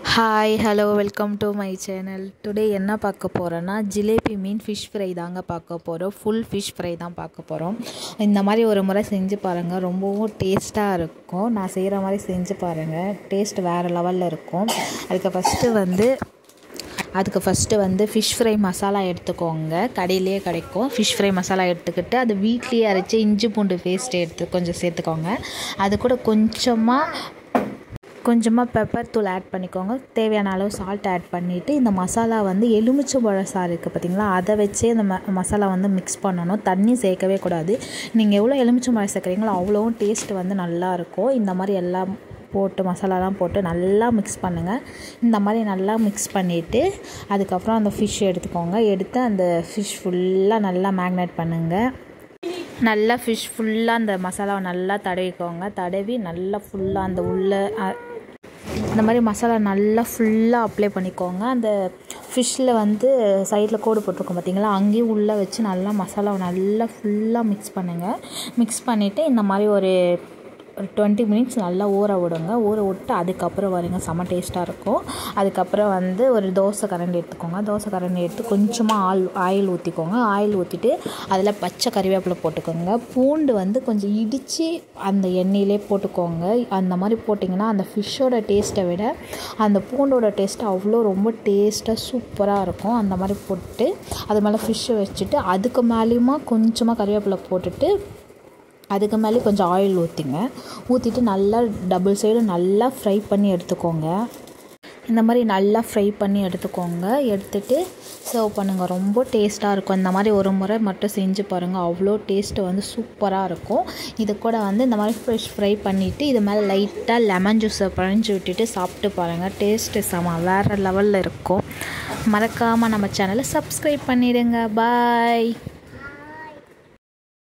hi hello welcome to my channel today என்ன பார்க்க போகிறோன்னா ஜிலேபி மீன் ஃபிஷ் ஃப்ரை தாங்க பார்க்க போகிறோம் ஃபுல் ஃபிஷ் ஃப்ரை தான் பார்க்க போகிறோம் இந்த மாதிரி ஒரு முறை செஞ்சு பாருங்கள் ரொம்பவும் டேஸ்ட்டாக இருக்கும் நான் செய்கிற மாதிரி செஞ்சு பாருங்கள் டேஸ்ட் வேறு லெவலில் இருக்கும் அதுக்கு ஃபஸ்ட்டு வந்து அதுக்கு ஃபஸ்ட்டு வந்து ஃபிஷ் ஃப்ரை மசாலா எடுத்துக்கோங்க கடையிலேயே கிடைக்கும் ஃபிஷ் ஃப்ரை மசாலா எடுத்துக்கிட்டு அது வீட்லேயே அரைச்சி இஞ்சி பூண்டு பேஸ்ட் எடுத்து கொஞ்சம் சேர்த்துக்கோங்க அது கூட கொஞ்சமாக கொஞ்சமாக பெப்பர் தூள் ஆட் பண்ணிக்கோங்க தேவையான அளவு சால்ட் ஆட் பண்ணிவிட்டு இந்த மசாலா வந்து எலுமிச்சம்பழ சாறு இருக்குது பார்த்தீங்களா அதை வச்சே இந்த ம மசாலா வந்து மிக்ஸ் பண்ணணும் தண்ணி சேர்க்கவே கூடாது நீங்கள் எவ்வளோ எலுமிச்சம்பழம் சேர்க்குறீங்களோ அவ்வளோவும் டேஸ்ட் வந்து நல்லாயிருக்கும் இந்த மாதிரி எல்லாம் போட்டு மசாலாலாம் போட்டு நல்லா மிக்ஸ் பண்ணுங்கள் இந்த மாதிரி நல்லா மிக்ஸ் பண்ணிவிட்டு அதுக்கப்புறம் அந்த ஃபிஷ் எடுத்துக்கோங்க எடுத்து அந்த ஃபிஷ் ஃபுல்லாக நல்லா மேக்னேட் பண்ணுங்கள் நல்லா ஃபிஷ் ஃபுல்லாக அந்த மசாலாவை நல்லா தடவிக்கோங்க தடவி நல்லா ஃபுல்லாக அந்த உள்ள இந்த மாதிரி மசாலா நல்லா ஃபுல்லாக அப்ளை பண்ணிக்கோங்க அந்த ஃபிஷ்ஷில் வந்து சைடில் கோடு போட்டிருக்கோம் பார்த்தீங்களா அங்கேயும் உள்ளே வச்சு நல்லா மசாலாவை நல்லா ஃபுல்லாக மிக்ஸ் பண்ணுங்கள் மிக்ஸ் பண்ணிவிட்டு இந்த மாதிரி ஒரு ஒரு டுவெண்ட்டி மினிட்ஸ் நல்லா ஊற விடுங்க ஊற விட்டு அதுக்கப்புறம் வருங்க செம்ம டேஸ்ட்டாக இருக்கும் அதுக்கப்புறம் வந்து ஒரு தோசை கரண்டி எடுத்துக்கோங்க தோசை கரண்டி எடுத்து கொஞ்சமாக ஆயில் ஆயில் ஊற்றிக்கோங்க ஆயில் ஊற்றிட்டு அதில் பச்சை கறிவேப்பிலை போட்டுக்கோங்க பூண்டு வந்து கொஞ்சம் இடித்து அந்த எண்ணெயிலே போட்டுக்கோங்க அந்த மாதிரி போட்டிங்கன்னா அந்த ஃபிஷ்ஷோட டேஸ்ட்டை விட அந்த பூண்டோட டேஸ்ட் அவ்வளோ ரொம்ப டேஸ்ட்டாக சூப்பராக இருக்கும் அந்த மாதிரி போட்டு அது மேலே ஃபிஷ்ஷை வச்சுட்டு அதுக்கு மேலேயுமா கொஞ்சமாக கறிவேப்பிலை போட்டுட்டு அதுக்கு மேலே கொஞ்சம் ஆயில் ஊற்றிங்க ஊற்றிட்டு நல்லா டபுள் சைடு நல்லா ஃப்ரை பண்ணி எடுத்துக்கோங்க இந்த மாதிரி நல்லா ஃப்ரை பண்ணி எடுத்துக்கோங்க எடுத்துகிட்டு சர்வ் பண்ணுங்கள் ரொம்ப டேஸ்ட்டாக இருக்கும் இந்த மாதிரி ஒரு முறை மட்டும் செஞ்சு பாருங்கள் அவ்வளோ டேஸ்ட்டு வந்து சூப்பராக இருக்கும் இது கூட வந்து இந்த மாதிரி ஃப்ரெஷ் ஃப்ரை பண்ணிவிட்டு இது மேலே லைட்டாக லெமன் ஜூஸை பழிஞ்சு விட்டுட்டு சாப்பிட்டு பாருங்கள் டேஸ்ட்டு செம வேறு லெவலில் இருக்கும் மறக்காமல் நம்ம சேனலை சப்ஸ்கிரைப் பண்ணிவிடுங்க பாய்